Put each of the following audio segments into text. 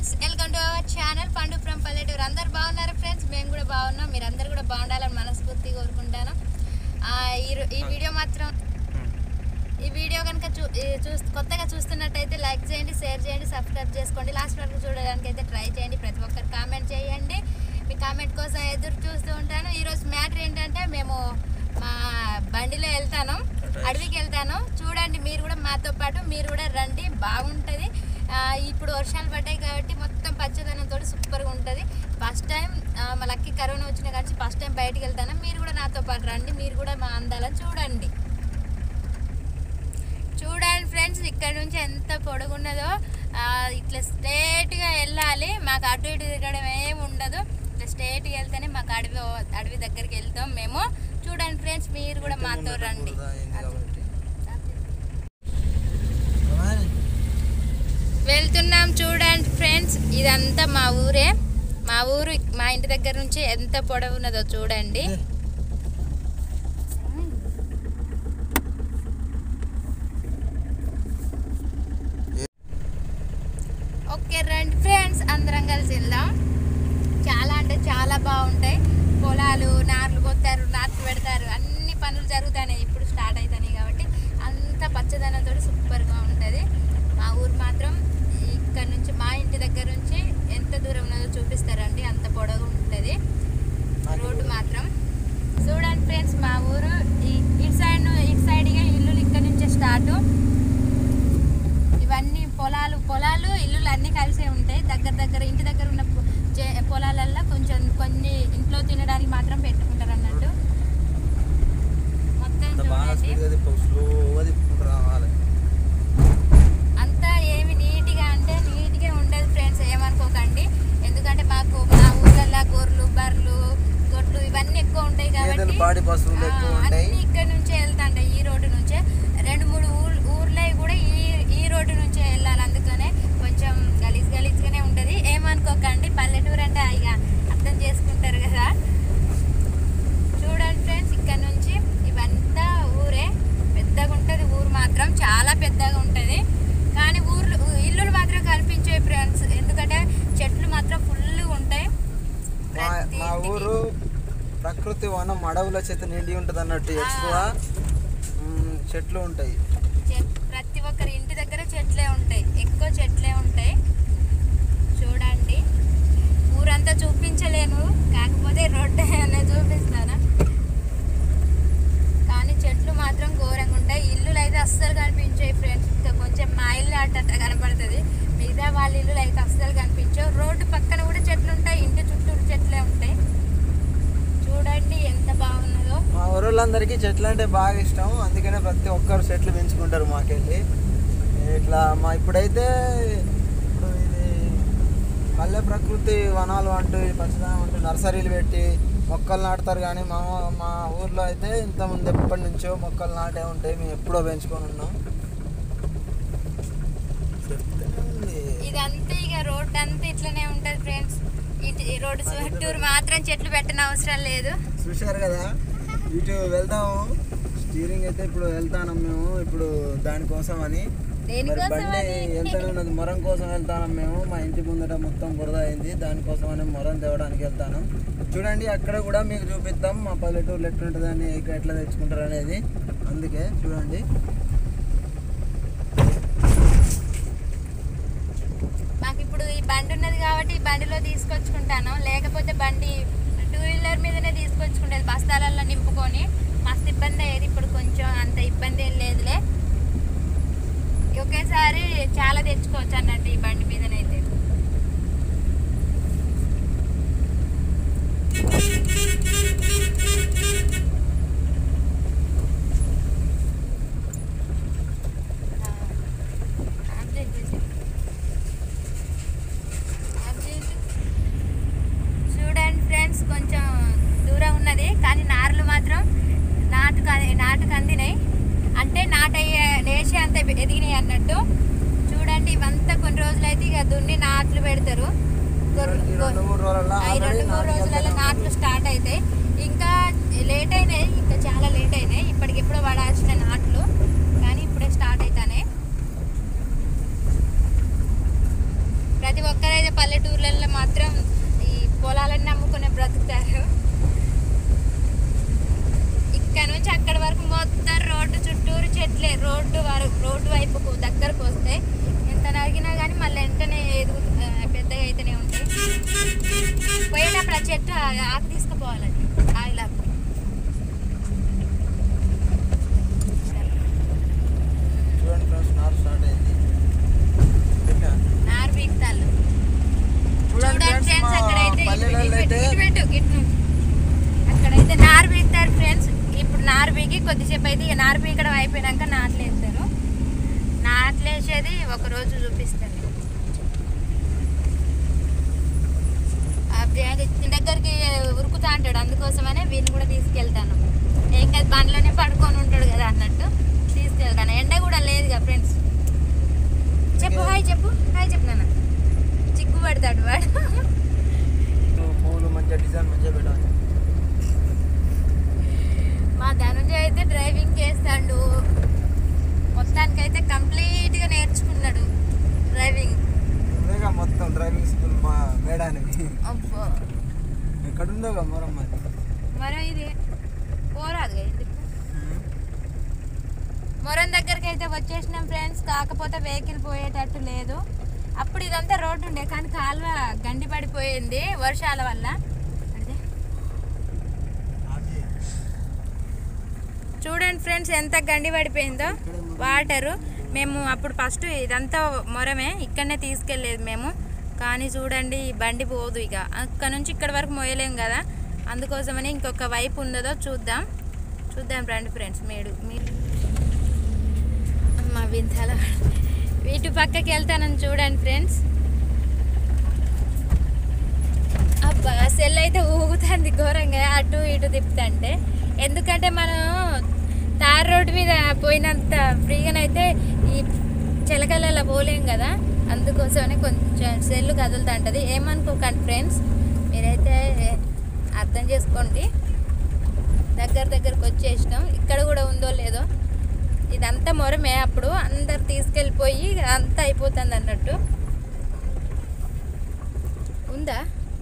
Friends welcome to our channel Pandu from Palleturu అందరు బాగున్నారు friends మేము కూడా బాగున్నాం మీరు అందరు కూడా బాగుండాలని మనస్ఫూర్తిగా కోరుకుంటాను ఆ, ఈ రో- ఈ వీడియో మాత్రం ఈ వీడియో కనుక చూ ఈ చూస్ కొత్తగా చూస్తున్నట్టయితే లైక్ చేయండి షేర్ చేయండి సబ్స్క్రైబ్ చేసుకోండి లాస్ట్ వరకు చూడడానికి అయితే ట్రై చేయండి ప్రతి ఒక్కరు కామెంట్ చేయండి మీ కామెంట్ కోసం ఎదురు చూస్తూ ఉంటాను ఈరోజు మ్యాటర్ ఏంటంటే మేము మా బండిలో వెళ్తాను అడవికి వెళ్తాను చూడండి మీరు కూడా మాతో పాటు మీరు కూడా రండి బాగుంటుంది ఆ, ఇప్పుడు వర్షాలు పడ్డాయి కాబట్టి మొత్తం పచ్చదనంతో సూపర్గా ఉంటుంది ఫస్ట్ టైం మా లక్కి కరోనా వచ్చిన కానీ ఫస్ట్ టైం బయటికి వెళ్తాను మీరు కూడా నాతో పాటు రండి మీరు కూడా మా అందాలను చూడండి చూడండి ఫ్రెండ్స్ ఇక్కడ నుంచి ఎంత పొడుగున్నదో ఆ, ఇట్లా స్ట్రేట్గా వెళ్ళాలి మాకు అటు ఇటు తిరగడం ఏమి ఉండదు ఇట్లా స్ట్రేట్గా వెళ్తేనే మాకు అడవి అడవి దగ్గరికి వెళ్తాం మేము చూడండి ఫ్రెండ్స్ మీరు కూడా మాతో రండి వెళ్తున్నాం చూడండి ఫ్రెండ్స్ ఇదంతా మా ఊరే మా ఊరు మా ఇంటి దగ్గర నుంచి ఎంత పొడవు ఉన్నదో చూడండి ఓకే రండి ఫ్రెండ్స్ అందరం కలిసి వెళ్దాం చాలా అంటే చాలా బాగుంటాయి పొలాలు నార్లు కొత్తారు నాట్లు పెడతారు అన్ని పనులు జరుగుతాయి ఇప్పుడు స్టార్ట్ అవుతాయి కాబట్టి అంత పచ్చదనంతో సూపర్గా ఉంటుంది మా ఊరు మాత్రం ఇక్కడ నుంచి మా ఇంటి దగ్గర నుంచి ఎంత దూరం ఉన్నదో చూపిస్తారండి అంత పొడవు ఉంటుంది రోడ్డు మాత్రం చూడండి ఫ్రెండ్స్ మా ఊరు ఈ- ఇటు సైడ్ ను- ఇటు సైడ్గా ఇల్లులు ఇక్కడ నుంచే స్టార్ట్ ఇవన్నీ పొలాలు పొలాలు ఇల్లులు అన్నీ కలిసే ఉంటాయి దగ్గర దగ్గర ఇంటి దగ్గర ఉన్న పొ- చే- పొలాలల్లో కొంచెం కొన్ని ఇంట్లో తినడానికి మాత్రం పెట్టుకుంటారు అన్నట్టు మొత్తం బాగా చూడండి స్పీడ్గా తిప్పు స్లోగా తిప్పుకుంటూ రావాలి అంతా ఏమి నీట్గా అంటే నీట్గా ఉండదు ఫ్రెండ్స్ ఏమనుకోకండి ఎందుకంటే మాకు మా ఊళ్ళల్లో గొర్రెలు బర్రెలు గొడ్లు ఇవన్నీ ఎక్కువ ఉంటాయి గేదెలు కాబట్టి పాడి పశువులు ఎక్కువ ఆ, ఉంటాయి అన్నీ ఇక్కడ నుంచే వెళ్తాంటాయి ఈ రోడ్డు నుంచే రెండు మూడు ఊర్ ఊర్లే కూడా ఈ ఈ రోడ్డు నుంచే వెళ్ళాలి అందుకనే కొంచెం గలీజ్ గలీజ్గానే ఉంటుంది ఏమనుకోకండి పల్లెటూరు అంటే ఇక అర్థం చేసుకుంటారు కదా చూడండి ఫ్రెండ్స్ ఇక్కడ నుంచి ఇవంతా ఊరే పెద్దగా ఉంటుంది ఊరు మాత్రం చాలా పెద్దగా ఉంటుంది కానీ ఊర్లు ఇల్లులు మాత్రం కనిపించాయి ఫ్రెండ్స్ ఎందుకంటే చెట్లు మాత్రం ఫుల్గా ఉంటాయి మా ప్రతి మా ఇంటికి. ఊరు ప్రకృతి వనం అడవుల చేత నిండి ఉంటుంది అన్నట్టు ఆ. ఎక్కువ మ్, చెట్లు ఉంటాయి చె- ప్రతి ఒక్కరి ఇంటి దగ్గర చెట్లే ఉంటాయి ఎక్కువ చెట్లే ఉంటాయి చూడండి ఊరంతా చూపించలేను కాకపోతే రోడ్డు అనేది చూపిస్తాను కానీ చెట్లు మాత్రం ఘోరంగా ఉంటాయి ఇల్లులు అయితే అస్సలు కనిపించాయి ఫ్రెండ్స్ ఇంకా కొంచెం మా ఇల్లు అట్ట కనపడుతుంది మిగతా వాళ్ళ ఇల్లులు అయితే అస్సలు కనిపించవు రోడ్డు పక్కన కూడా చెట్లు ఉంటాయి ఇంటి చుట్టూరు చెట్లే ఉంటాయి చూడండి ఎంత బాగున్నదో మా ఊరోళ్ళందరికీ చెట్లు అంటే బాగా ఇష్టం అందుకనే ప్రతి ఒక్కరు చెట్లు పెంచుకుంటారు మాకెళ్ళి ఇట్లా మా ఇప్పుడైతే ఇప్పుడు ఇది పల్లె ప్రకృతి వనాలు అంటూ ఈ పచ్చదనం అంటూ నర్సరీలు పెట్టి మొక్కలు నాటుతారు కానీ మా మా ఊర్లో అయితే ఇంతకుముందు ఎప్పటి నుంచో మొక్కలు నాటే ఉంటాయి మేము ఎప్పుడో పెంచుకొని ఉన్నాం చెప్తూనే ఉంది. ఇదంతా ఇక రోడ్ అంతా ఇట్లనే ఉంటది ఫ్రెండ్స్ ఇటు ఈ రోడ్డు చుట్టూరు మాత్రం చెట్లు పెట్టిన అవసరం లేదు చూశారు కదా ఇటు వెళ్దాము స్టీరింగ్ అయితే ఇప్పుడు వెళ్తాను మేము ఇప్పుడు దానికోసం అని మరి దేనికోసం బండి అని? వెళ్తానే ఉన్నది మొరం కోసం వెళ్తాను మేము మా ఇంటి ముందట మొత్తం బురద అయింది దానికోసం అని మొరం తేవడానికి వెళ్తాను చూడండి అక్కడ కూడా మీకు చూపిద్దాం మా పల్లెటూరులో ఎట్లుంటుంది అని ఇక్కడ ఎట్లా తెచ్చుకుంటారు అనేది అందుకే చూడండి మాకు ఇప్పుడు ఈ బండి ఉన్నది కాబట్టి ఈ బండిలో తీసుకొచ్చుకుంటాను లేకపోతే బండి టూ వీలర్ మీదనే తీసుకొచ్చుకుంటేది బస్తాలలో నింపుకొని మస్తు ఇబ్బంది అయ్యేది ఇప్పుడు కొంచెం అంత ఇబ్బంది ఏం లేదులే ఒకేసారి చాలా తెచ్చుకోవచ్చు అన్నట్టు ఈ బండి మీదనైతే చూడండి ఫ్రెండ్స్ కొంచెం దూరం ఉన్నది కానీ నార్లు మాత్రం నాటుకు అంది- నాటుకు అందినాయి అంటే నాటయ్యే లేచి అంత ఎదిగినాయి అన్నట్టు చూడండి ఇవంతా కొన్ని రోజులైతే ఇక దున్ని నాట్లు పెడతారు గొర్రె- ఈ రెండు మూడు రోజులలో ఆ, ఈ రెండు already మూడు రోజులలో నాటుకెళ్తారు. నాట్లు స్టార్ట్ అవుతాయి ఇంకా లేట్ అయినాయి ఇంకా చాలా లేట్ అయినాయి ఇప్పటికిప్పుడు పడాల్సిన నాట్లు కానీ ఇప్పుడే స్టార్ట్ అవుతాయి ప్రతి ఒక్కరైతే పల్లెటూర్లలో మాత్రం ఈ పొలాలన్నీ నమ్ముకునే బ్రతుకుతారు ఇక్కడ నుంచి అక్కడి వరకు మొత్తం రోడ్డు చుట్టూరు చెట్లే రోడ్డు వరకు రోడ్డు వైపుకు దగ్గరకు వస్తాయి ఎంత నరిగినా కానీ మళ్ళీ వెంటనే ఎదుగు ఆ, పెద్దగా అయితేనే ఉంటాయి పోయేటప్పుడు ఆ చెట్టు ఆ- ఆకు తీసుకుపోవాలండి ఆయిలాకు చూడండి ఫ్రెండ్స్ నారు స్టార్ట్ అయింది ఓకే. నారు పీకుతాళ్ళు చూడండి చూడండి ఫ్రెండ్స్ ఫ్రెండ్స్ మా అక్కడైతే ఇటు పల్లెలలో పెట్టు, అయితే ఇటు పెట్టు, ఇటు నువ్వు. అక్కడైతే నారు పీకుతారు ఫ్రెండ్స్ ఇప్పుడు నారు పీకి కొద్దిసేపు అయితే ఇక నారు పీకడం అయిపోయినాక నాట్లు వేస్తారు నాట్లు వేసేది ఒక రోజు చూపిస్తాను ఆ బ్యాగ్ ఇచ్చిన దగ్గరికి ఉరుకుతా అంటాడు అందుకోసమనే వీళ్ళు కూడా తీసుకెళ్తాను ఏం కాదు బండ్లోనే పడుకొని ఉంటాడు కదా అన్నట్టు తీసుకెళ్తాను ఎండ కూడా లేదుగా ఫ్రెండ్స్ చెప్పు హాయ్ చెప్పు హాయ్ చెప్పు నాన్న చిక్కు పడతాడు వాడు పూలు మంచిగా డిజైన్ మంచిగా పెట్టాలి మా ధనుంజయ అయితే డ్రైవింగ్ చేస్తాడు మొత్తానికైతే కంప్లీట్గా నేర్చుకున్నాడు డ్రైవింగ్ ఇదేగా మొత్తం డ్రైవింగ్ స్కూల్ మా మేడానికి అబ్బో ఎక్కడుందో మొరం మరి మరో ఇది పోరాదు ఎందుకు మొరం దగ్గరికి అయితే వచ్చేసినాం ఫ్రెండ్స్ కాకపోతే వెహికల్ పోయేటట్టు లేదు అప్పుడు ఇదంతా రోడ్డు ఉండే కానీ కాలువ గండి పడిపోయింది వర్షాల వల్ల అదే చూడండి ఫ్రెండ్స్ ఎంత గండి పడిపోయిందో వాటరు మేము అప్పుడు ఫస్ట్ ఇదంతా మొరమే ఇక్కడనే తీసుకెళ్ళేది మేము కానీ చూడండి ఈ బండి పోదు ఇక అక్కడ నుంచి ఇక్కడ వరకు మోయలేం కదా అందుకోసమని ఇంకొక వైపు ఉన్నదో చూద్దాం చూద్దాం రండి ఫ్రెండ్స్ మీరు మీరు అమ్మ వింతల వీటి పక్కకి వెళ్తానని చూడండి ఫ్రెండ్స్ అబ్బా సెల్ అయితే ఊగుతుంది ఘోరంగా అటు ఇటు తిప్పుతుంటే ఎందుకంటే మనం తార్ రోడ్డు మీద పోయినంత ఫ్రీగానైతే ఈ చిలకలలో పోలేం కదా అందుకోసమనే కొంచెం సెల్ కదులుతుంటుంది ఏమనుకోకండి ఫ్రెండ్స్ మీరైతే అర్థం చేసుకోండి దగ్గర దగ్గరకు వచ్చేసినాం ఇక్కడ కూడా ఉందో లేదో ఇదంతా మొరమే అప్పుడు అందరు తీసుకెళ్ళిపోయి అంతా అయిపోతుంది అన్నట్టు ఉందా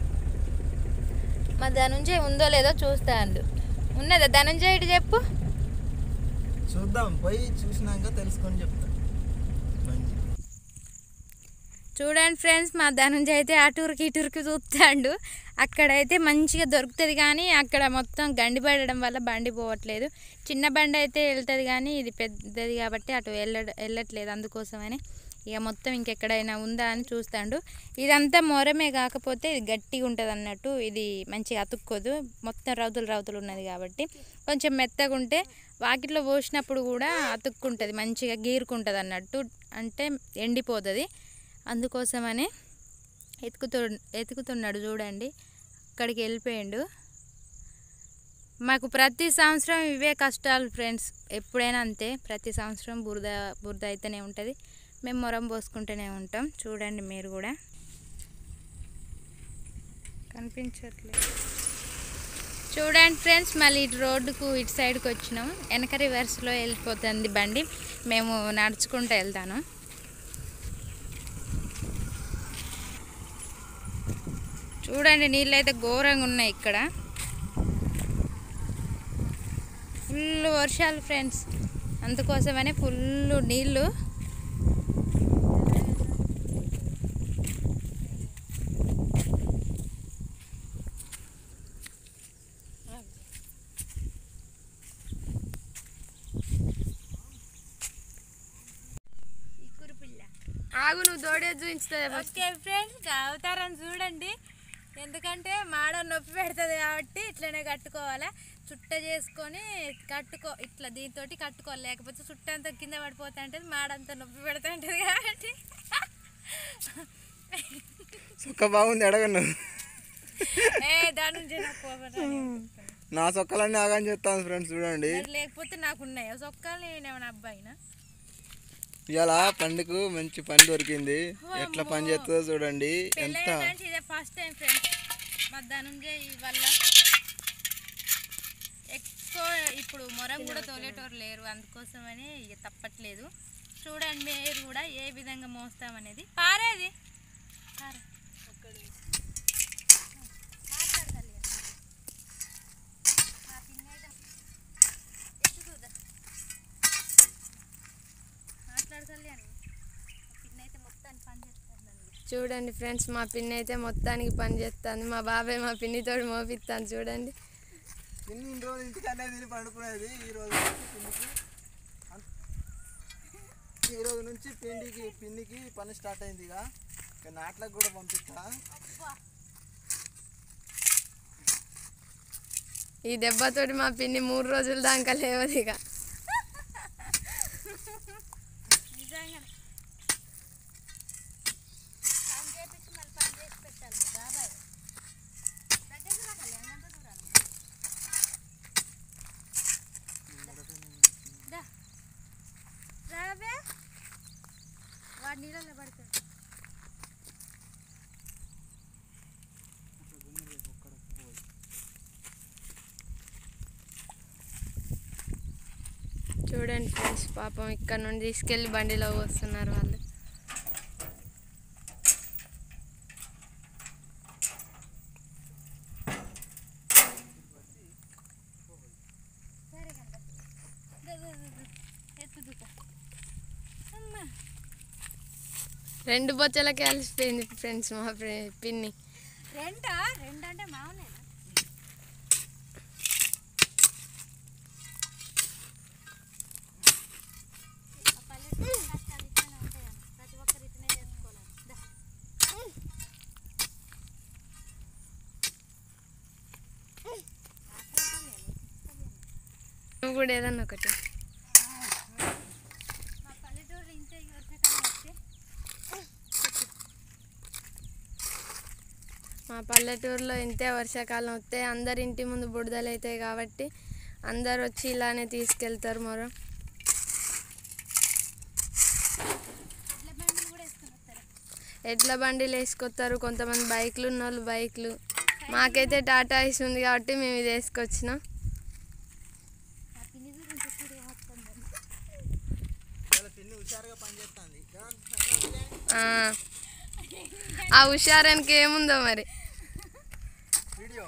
మా ధనుంజయ్ ఉందో లేదో చూస్తా అండు ఉన్నదా ధనుంజయ్ ఇటు చెప్పు చూద్దాం పోయి చూసినాక తెలుసుకొని చెప్తా మంచి చూడండి ఫ్రెండ్స్ మా ధనుంజయ్ అయితే అటూరికి ఇటూరికి చూస్తాడు అక్కడైతే మంచిగా దొరుకుతుంది కానీ అక్కడ మొత్తం గండి పడడం వల్ల బండి పోవట్లేదు చిన్న బండి అయితే వెళ్తుంది కానీ ఇది పెద్దది కాబట్టి అటు వెళ్ళ వెళ్ళట్లేదు అందుకోసమని ఇక మొత్తం ఇంకెక్కడైనా ఉందా అని చూస్తాడు ఇదంతా మొరమే కాకపోతే ఇది గట్టిగా ఉంటుంది అన్నట్టు ఇది మంచిగా అతుక్కోదు మొత్తం రౌతులు రౌతులు ఉన్నది కాబట్టి కొంచెం మెత్తగా ఉంటే వాకిట్లో పోసినప్పుడు కూడా అతుక్కుంటుంది మంచిగా గీరుకుంటుంది అన్నట్టు అంటే ఎండిపోతుంది అందుకోసమని ఎతుకుతు ఎతుకుతున్నాడు చూడండి అక్కడికి వెళ్ళిపోయిండు మాకు ప్రతి సంవత్సరం ఇవే కష్టాలు ఫ్రెండ్స్ ఎప్పుడైనా అంతే ప్రతి సంవత్సరం బురద బురద అయితేనే ఉంటుంది మేము మొరం పోసుకుంటూనే ఉంటాం చూడండి మీరు కూడా కనిపించట్లేదు చూడండి ఫ్రెండ్స్ మళ్ళీ ఇటు రోడ్డుకు ఇటు సైడ్కి వచ్చినాం వెనక రివర్స్లో వెళ్ళిపోతుంది బండి మేము నడుచుకుంటూ వెళ్తాను చూడండి నీళ్ళు అయితే ఘోరంగా ఉన్నాయి ఇక్కడ ఫుల్ వర్షాలు ఫ్రెండ్స్ అందుకోసమనే ఫుల్ నీళ్ళు ఆగు నువ్వు దోడే చూపించుతుంది ఓకే ఫ్రెండ్స్ అవతారం చూడండి ఎందుకంటే మాడ నొప్పి పెడుతుంది కాబట్టి ఇట్లనే కట్టుకోవాలా చుట్ట చేసుకొని కట్టుకో ఇట్లా దీంతో కట్టుకోవాలి లేకపోతే చుట్ట అంతా కింద పడిపోతా ఉంటుంది మాడంతా నొప్పి పెడుతూ ఉంటుంది కాబట్టి సొక్క బాగుంది అడగను ఏ దాని నుంచి నాకు కోపం నా సొక్కలన్నీ ఆగాని చెప్తాను ఫ్రెండ్స్ చూడండి మరి లేకపోతే నాకు ఉన్నాయి సొక్కాలు నేనేమన్నా అబ్బాయినా ఇవాళ పండుగ మంచి పని దొరికింది ఎట్లా పని చేస్తుందో చూడండి ఎంత పెళ్ళైనా ఇదే ఫస్ట్ టైం ఫ్రెండ్స్ మధ్యాహ్నం వల్ల ఎక్కువ ఇప్పుడు మొరం కూడా తోలేటోరు లేరు అందుకోసమని ఇక తప్పట్లేదు చూడండి మీరు కూడా ఏ విధంగా మోస్తామనేది పారేది చూడండి ఫ్రెండ్స్ మా పిన్ని అయితే మొత్తానికి పని చేస్తుంది మా బాబాయ్ మా పిన్నితో మోపిస్తాను చూడండి పిన్ని ఇన్ని రోజులు ఇంటికన్నా తిని పండుకునేది ఈ రోజు నుంచి పిన్నికి అన్- ఈ రోజు నుంచి పిండికి పిన్నికి పని స్టార్ట్ అయింది ఇక ఇక నాట్లకు కూడా పంపిస్తా ఈ దెబ్బతోటి మా పిన్ని మూడు రోజుల దాకా లేవదు ఇక నిజంగా పని చేపించి మళ్ళీ పని చేసి పెట్టాలి మీ బాబాయ్ దగ్గరికి రాకాలి ఎంత దూరాలు దా. రావే వాడు నీళ్ళలో పడుతుంది చూడండి ఫ్రెండ్స్ పాపం ఇక్కడ నుండి తీసుకెళ్ళి బండిలో వస్తున్నారు వాళ్ళు సరే కనుక దా, దా, దా, దా. ఎత్తు దుకా అమ్మా రెండు బొచ్చలకి కలిసిపోయింది ఫ్రెండ్స్ మా ఫ్రె- పిన్ని రెండా రెండు అంటే మామూలేనా ఆ పల్లెటూరు కష్టాలు ఇట్లనే ఉంటాయని ప్రతి ఒక్కరు ఇట్లనే చేసుకోవాలి దా. నువ్వు కూడా ఏదన్నా ఒకటి మా పల్లెటూరు ఇంతే ఈ వర్షాకాలం వస్తే మా పల్లెటూరులో ఇంతే వర్షాకాలం వస్తే అందరి ఇంటి ముందు బుడదలు అవుతాయి కాబట్టి అందరు వచ్చి ఇలానే తీసుకెళ్తారు మరో ఇట్ల బండ్లు కూడా వేసుకొని వస్తారు ఎడ్ల బండిలు వేసుకొస్తారు కొంతమంది బైక్లు ఉన్న వాళ్ళు బైక్లు మాకైతే టాటా ఐస్ ఉంది కాబట్టి మేము ఇది వేసుకొచ్చినాం మా పిన్ని గురించి చూడు వస్తుంది వాళ్ళ పిన్ని హుషారుగా పనిచేస్తుంది ఆ, ఆ హుషారానికి ఏముందో మరి వీడియో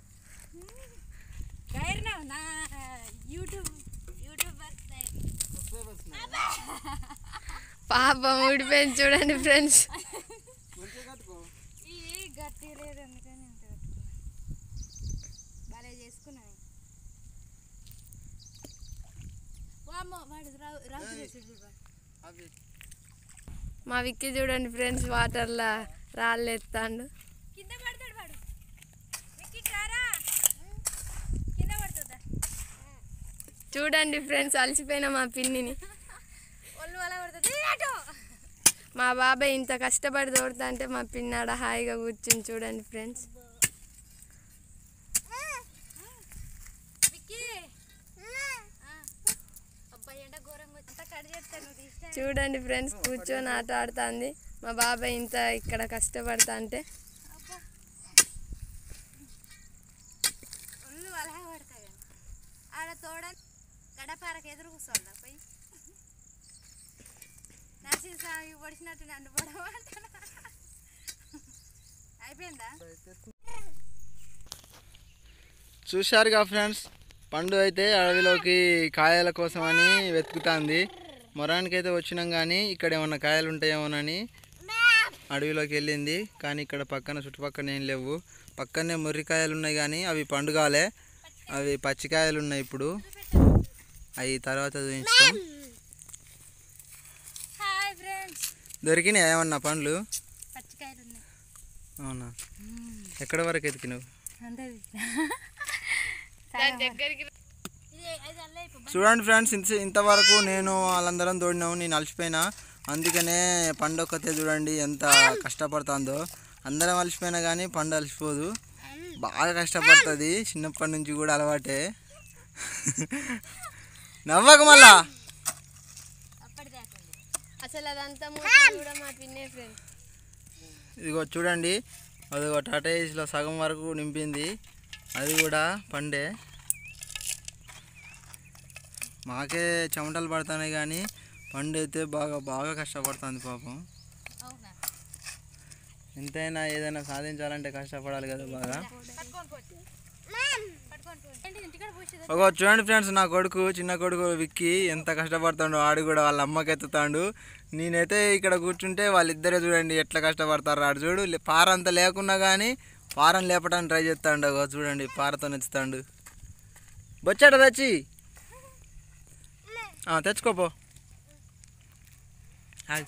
ధైర్యం నా యూట్యూబ్ యూట్యూబర్ ధైర్యం సబ్స్క్రైబర్స్ పాపం ఊడిపోయింది చూడండి ఫ్రెండ్స్ మంచిగా కట్టుకో ఈ గట్టి లేదు అందుకని అంత కట్టుకున్నా భలే చేసుకున్నాను వామ్మో వాడు రావు రావు చేసిండు వాడు. అవి మా విక్కి చూడండి ఫ్రెండ్స్ వాటర్లో రాళ్ళు ఎత్తాండు కింద పడతాడు వాడు ఎక్కి రారా కింద పడుతుందా చూడండి ఫ్రెండ్స్ అలసిపోయిన మా పిన్నిని ఒళ్ళు అలా పడుతుంది అటు మా బాబాయ్ ఇంత కష్టపడి తోడుతా అంటే మా పిన్నాడ హాయిగా కూర్చుని చూడండి ఫ్రెండ్స్ విక్కీ అబ్బాయి ఎండ ఘోరంగా వచ్చి అంతా కట్ చేస్తాను నువ్వు తీస్తే చూడండి ఫ్రెండ్స్ కూర్చొని ఆట ఆడుతుంది మా బాబాయ్ ఇంత ఇక్కడ కష్టపడతా అంటే అబ్బా ఒళ్ళు అలా పడతాయి కానీ ఆడ తోడ గడపారకు ఎదురు కూర్చోండి పోయి నరసింహస్వామి పొడిచినట్టు నన్ను పొడవంటున్నా అయిపోయిందా చూశారుగా ఫ్రెండ్స్ పండు అయితే అడవిలోకి కాయల కోసమని వెతుకుతాంది మొరానికి అయితే వచ్చినాం కానీ ఇక్కడ ఏమన్నా కాయలు ఉంటాయేమోనని అడవిలోకి వెళ్ళింది కానీ ఇక్కడ పక్కన చుట్టుపక్కల ఏం లేవు పక్కనే ముర్రికాయలు ఉన్నాయి కానీ అవి పండుగాలే అవి పచ్చికాయలు ఉన్నాయి ఇప్పుడు అవి తర్వాత చూపించుతాం హాయ్ ఫ్రెండ్స్ దొరికినాయి ఏమన్నా పండ్లు పచ్చికాయలు ఉన్నాయి అవునా ఎక్కడ వరకు ఎతికినావు అంతే దగ్గరికి ఇది అది అల్లే ఇప్పుడు చూడండి ఫ్రెండ్స్ ఇంత ఇంతవరకు నేను వాళ్ళందరం తోడినాము నేను అలసిపోయినా అందుకనే పండు ఒక్కతే చూడండి ఎంత కష్టపడుతుందో అందరం అలసిపోయినా కానీ పండు అలసిపోదు బాగా కష్టపడుతుంది చిన్నప్పటి నుంచి కూడా అలవాటే నవ్వకు మళ్ళా అప్పటిదాకా ఉంది. అసలు అదంతా మొత్తం కూడా మా పిన్నే ఫ్రెండ్స్ ఇదిగో చూడండి అదిగో టాటా ఏస్లో సగం వరకు నింపింది అది కూడా పండే మాకే చెమటలు పడుతున్నాయి కానీ పండు అయితే బాగా బాగా కష్టపడుతుంది పాపం అవునా ఎంతైనా ఏదైనా సాధించాలంటే కష్టపడాలి కదా బాగా పట్టుకొని పోటీ ఏంటి ఇంటికాడ పోసేది ఒక చూడండి ఫ్రెండ్స్ నా కొడుకు చిన్న కొడుకు విక్కి ఎంత కష్టపడుతాడు ఆడు కూడా వాళ్ళ అమ్మకి ఎత్తుతాడు నేనైతే ఇక్కడ కూర్చుంటే వాళ్ళిద్దరే చూడండి ఎట్లా కష్టపడతారు ఆడు చూడు లే- పార అంత లేకున్నా కానీ పారం లేపడానికి ట్రై చేస్తాడు అగో చూడండి పారతో ఎత్తుతాడు వచ్చాడు తెచ్చి ఆ, తెచ్చుకోపో ఆగు.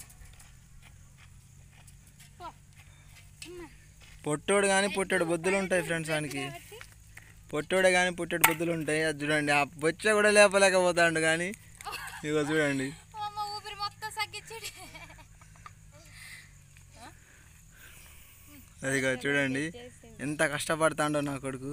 పొట్టోడు కానీ పుట్టాడు బొద్దులు ఉంటాయి ఫ్రెండ్స్ వానికి పొట్టోడే కానీ పుట్టేడు బుద్ధులు ఉంటాయి అది చూడండి ఆ బొచ్చ కూడా లేపలేకపోతాడు కానీ ఇగో చూడండి అమ్మ ఊపిరి మొత్తం సగ్గించాడు అదిగో చూడండి ఎంత కష్టపడతాడో నా కొడుకు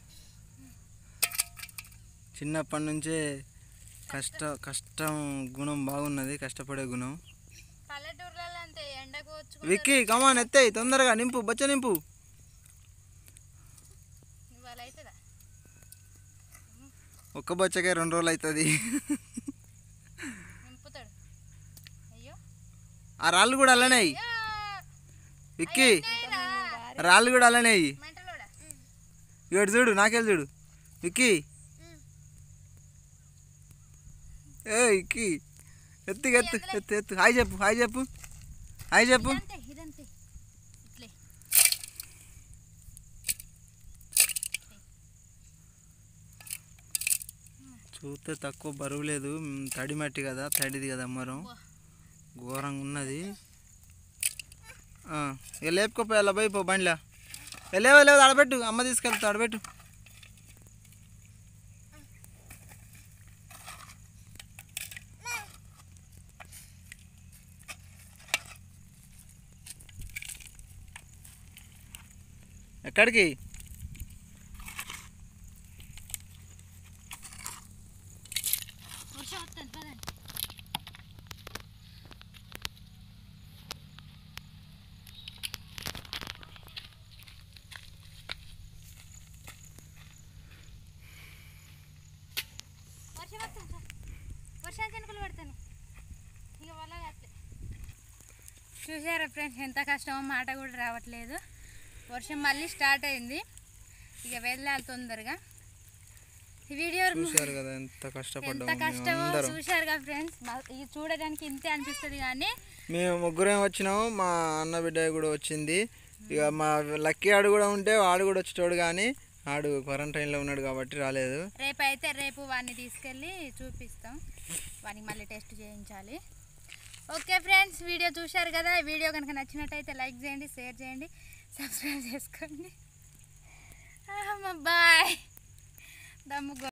చిన్నప్పటి నుంచే కష్ట కష్టం గుణం బాగున్నది కష్టపడే గుణం పల్లెటూర్లలో అంతే ఎండకు వచ్చుకుంటారు విక్కీ కమాన్ ఎత్తేయి తొందరగా నింపు బొచ్చ నింపు ఇవాళ అవుతుందా ఒక్క బొచ్చకే రెండు రోజులు అవుతుంది నింపుతాడు అయ్యో ఆ రాళ్ళు కూడా అలానే అయ్యి విక్కీ రాళ్ళు కూడా అలానే అయ్యి మంటలోడా ఇటు చూడు నాకెళ్ళి చూడు విక్కీ ఏ విక్కీ ఎత్తు ఎత్తు ఎత్తు ఎత్తు హాయ్ చెప్పు హాయ్ చెప్పు హాయ్ చెప్పు ఇదంతే ఇదంతే ఇట్లే చూస్తే తక్కువ బరువు లేదు మ్, తడి మట్టి కదా తడిది కదా మరం ఘోరంగా ఉన్నది ఆ, ఇక లేపుకోపోయి అలా పోయి పో బండిలా ఏ, లేవు లేవు అడబెట్టు అమ్మ తీసుకెళ్తా అడబెట్టు ఎక్కడికి వర్షం వస్తుంది పదండి వర్షం వస్తుంది వర్షాలు చెనుకలు పడతాను ఇక వల్ల అట్లే చూసారా ఫ్రెండ్స్ ఎంత కష్టమో మాట కూడా రావట్లేదు వర్షం మళ్ళీ స్టార్ట్ అయింది ఇక వెళ్ళాలి తొందరగా ఈ వీడియో చూశారు కదా ఎంత ఎంత కష్టపడ్డాము కష్టమో అందరం చూశారుగా ఫ్రెండ్స్ ఇది చూడడానికి ఇంతే అనిపిస్తుంది కానీ మేము ముగ్గురం వచ్చినాము మా అన్న బిడ్డ కూడా వచ్చింది ఇక మా లక్కీ ఆడు కూడా ఉంటే వాడు కూడా వచ్చేటోడు కానీ ఆడు క్వారంటైన్లో ఉన్నాడు కాబట్టి రాలేదు రేపు అయితే రేపు వాడిని తీసుకెళ్ళి చూపిస్తాం వానికి మళ్ళీ టెస్ట్ చేయించాలి ఓకే ఫ్రెండ్స్ వీడియో చూశారు కదా ఈ వీడియో కనుక నచ్చినట్టయితే లైక్ చేయండి షేర్ చేయండి సబ్స్క్రైబ్ చేసుకోండి బాయ్ దమ్ము